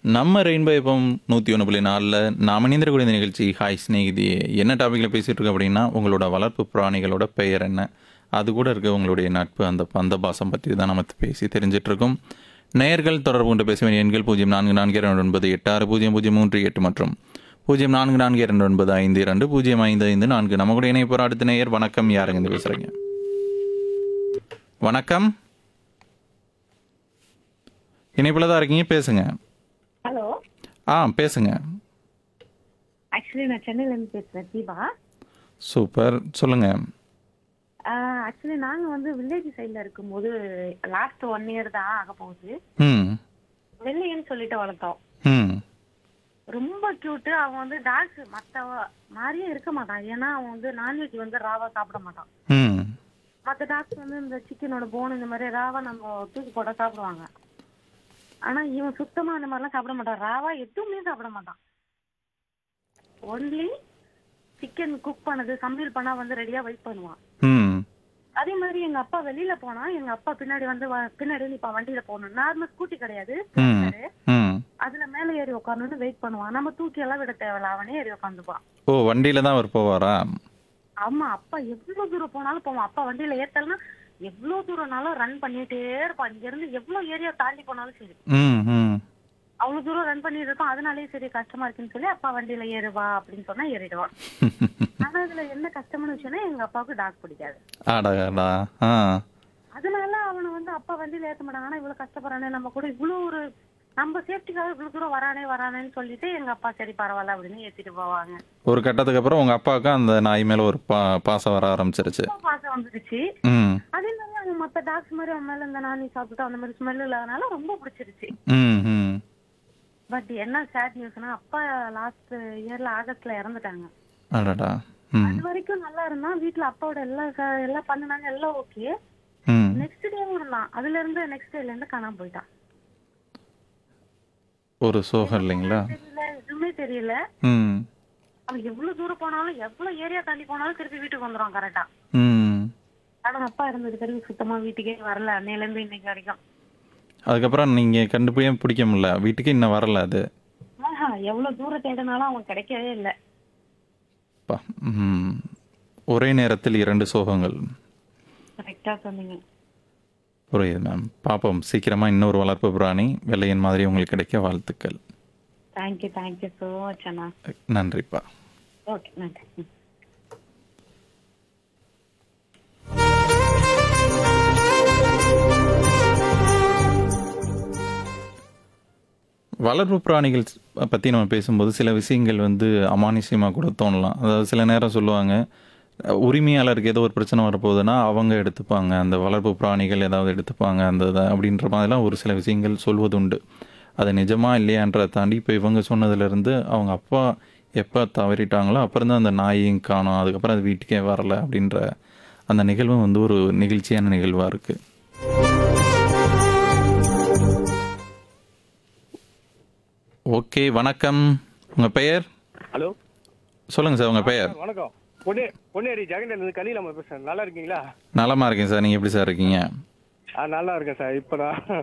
நம்ம ரெயின்போ இப்போ நூற்றி ஒன்று புள்ளி நாலில் நாம் இணைந்திருக்கூடிய இந்த நிகழ்ச்சி ஹாய் ஸ்நேகிதி என்ன டாப்பிக்கில் பேசிகிட்டு இருக்கோம் அப்படின்னா உங்களோட வளர்ப்பு பிராணிகளோட பெயர் என்ன அது கூட இருக்க உங்களுடைய நட்பு அந்த பந்த பாசம் பற்றி தான் நம்ம பேசி தெரிஞ்சிட்டு இருக்கோம் நேயர்கள் தொடர்பு கொண்டு பேச வேண்டிய எண்கள் பூஜ்ஜியம் நான்கு நான்கு இரண்டு ஒன்பது எட்டு ஆறு பூஜ்ஜியம் பூஜ்ஜியம் மூன்று எட்டு மற்றும் பூஜ்ஜியம் நான்கு நான்கு இரண்டு ஒன்பது ஐந்து இரண்டு பூஜ்ஜியம் ஐந்து ஐந்து நான்கு நம்ம கூட இணைய போகிற அடுத்த நேயர் வணக்கம் யாருங்க இருந்து பேசுகிறீங்க வணக்கம் இணைப்பில் தான் இருக்கீங்க பேசுங்க ஹலோ ஆ பேசுங்க ஆக்சுவலி நான் சென்னையிலேருந்து பேசுகிறேன் தீபா சூப்பர் சொல்லுங்க ஆக்சுவலி நாங்கள் வந்து வில்லேஜ் சைடில் இருக்கும்போது லாஸ்ட் ஒன் இயர் தான் ஆக போகுது ம் வெள்ளையன்னு சொல்லிட்டு வளர்த்தோம் ம் ரொம்ப க்யூட்டு அவன் வந்து டாக்ஸ் மற்ற மாதிரியே இருக்க மாட்டான் ஏன்னா அவன் வந்து நான்வெஜ் வந்து ராவா சாப்பிட மாட்டான் ம் மற்ற டாக்ஸ் வந்து இந்த சிக்கனோட போன் இந்த மாதிரி ராவா நம்ம தூக்கி போட்டால் சாப்பிடுவாங்க ஆனா இவன் சுத்தமா அந்த மாதிரிலாம் சாப்பிட மாட்டான் ராவா எதுவுமே சாப்பிட மாட்டான் ஒன்லி சிக்கன் குக் பண்ணது சமையல் பண்ணா வந்து ரெடியா வெயிட் பண்ணுவான் ம் அதே மாதிரி எங்க அப்பா வெளியில போனா எங்க அப்பா பின்னாடி வந்து வ- பின்னாடி நிப்பா வண்டியில போகணும் நார்மல் ஸ்கூட்டி கிடையாது ம் scooter. ம் அதுல மேல ஏறி உட்காரணும்னு வெயிட் பண்ணுவான் நம்ம தூக்கி எல்லாம் விட தேவையில்ல அவனே ஏறி உட்காந்துப்பான் ஓ வண்டியில் தான் அவர் போவாரா ஆமா அப்பா எவ்வளவு தூரம் போனாலும் போவான் அப்பா வண்டியில ஏத்தலன்னா எவ்வளவு தூரம்னாலும் ரன் பண்ணிட்டே இருப்பான் இங்க இருந்து எவ்வளவு ஏரியா தாண்டி போனாலும் சரி ம் ம் அவ்வளவு தூரம் ரன் பண்ணிட்டு இருப்பான் அதனாலயே சரி கஷ்டமா இருக்குன்னு சொல்லி அப்பா வண்டியில ஏறுவா அப்படின்னு சொன்னா ஏறிடுவான் ஆனா இதுல என்ன கஷ்டமான விஷயம்னா எங்க அப்பாவுக்கு டாக் பிடிக்காது ஆடாடா ஆ அதனால அவனை வந்து அப்பா வண்டியில ஏத்த மாட்டாங்க ஆனா இவ்வளவு கஷ்டப்படுறானே நம்ம கூட இவ்வளவு ஒரு நம்ம சேஃப்டிக்காக இவ்வளவு தூரம் வரானே வரானேன்னு சொல்லிட்டு எங்க அப்பா சரி பரவாயில்ல அப்படின்னு ஏத்திட்டு போவாங்க ஒரு கட்டத்துக்கு அப்புறம் உங்கள் அப்பாவுக்கு அந்த நாய் மேலே ஒரு பா பாசம் வர ஆரம்பிச்சிருச்சு ரொம்ப பாசம் வந்துருச்சு ம் அதே மாதிரி அவன் மத்த டாக்ஸ் மாதிரி அவன் மேல இந்த நானி சாப்பிட்டு அந்த மாதிரி ஸ்மெல் இல்லாதனால ரொம்ப பிடிச்சிருச்சு ம் ம் பட் என்ன சேட் நியூஸ்னா அப்பா லாஸ்ட் இயர்ல ஆகஸ்ட்ல இறந்துட்டாங்க அடடா ம் அது வரைக்கும் நல்லா இருந்தான் வீட்ல அப்பாவோட எல்லா க- எல்லாம் பண்ணுனாங்க எல்லாம் ஓகே ம் நெக்ஸ்ட் டேவும் இருந்தான் அதுல இருந்து நெக்ஸ்ட் டேல இருந்து காணாம போயிட்டான் ஒரு சோகம் இல்லைங்களா தெரியல எதுவுமே தெரியல ம் அவன் எவ்வளவு தூரம் போனாலும் எவ்வளவு ஏரியா தாண்டி போனாலும் திருப்பி வீட்டுக்கு வந்துருவான் கரெக்டா ம் ஆனா அப்பா இருந்தது பிறகு சுத்தமா வீட்டுக்கே வரல அன்னையில இருந்து இன்னைக்கு வரைக்கும் அதுக்கப்புறம் நீங்கள் கண்டுபிடியே பிடிக்க முடியல வீட்டுக்கு இன்னும் வரல அது ஆஹா எவ்வளவு தூரம் தேடினாலும் அவன் கிடைக்கவே இல்ல அப்பா. ம் ஒரே நேரத்தில் இரண்டு சோகங்கள் கரெக்டா சொன்னீங்க புரியுது மேம் பார்ப்போம் சீக்கிரமாக இன்னொரு வளர்ப்பு பிராணி வெள்ளையன் மாதிரி உங்களுக்கு கிடைக்க வாழ்த்துக்கள் தேங்க்யூ தேங்க்யூ ஸோ மச் அண்ணா நன்றிப்பா ஓகே நன்றி ம். வளர்ப்பு பிராணிகள் பற்றி நம்ம பேசும்போது சில விஷயங்கள் வந்து அமானுஷ்யமாக கூட தோணலாம் அதாவது சில நேரம் சொல்லுவாங்க அஹ், உரிமையாளருக்கு ஏதோ ஒரு பிரச்சனை வரப்போகுதுன்னா அவங்க எடுத்துப்பாங்க அந்த வளர்ப்பு பிராணிகள் ஏதாவது எடுத்துப்பாங்க அந்த இதை அப்படின்ற மாதிரிலாம் ஒரு சில விஷயங்கள் சொல்வது உண்டு அது நிஜமா இல்லையான்றதை தாண்டி இப்போ இவங்க சொன்னதுலேருந்து அவங்க அப்பா எப்போ தவறிட்டாங்களோ அப்புறம் தான் அந்த நாயையும் காணோம் அதுக்கப்புறம் அது வீட்டுக்கே வரல அப்படின்ற அந்த நிகழ்வும் வந்து ஒரு நெகிழ்ச்சியான நிகழ்வாக இருக்குது ஓகே வணக்கம் உங்கள் பெயர் ஹலோ சொல்லுங்கள் சார் உங்கள் பெயர் வணக்கம் பொன்னே பொன்னேரி ஜெகன்லேருந்து கலியில் நம்ம பேசுகிறேன் நல்லா இருக்கீங்களா நலமா இருக்கேன் சார் நீங்கள் எப்படி சார் இருக்கீங்க ஆ நல்லா இருக்கேன் சார் இப்போ நான்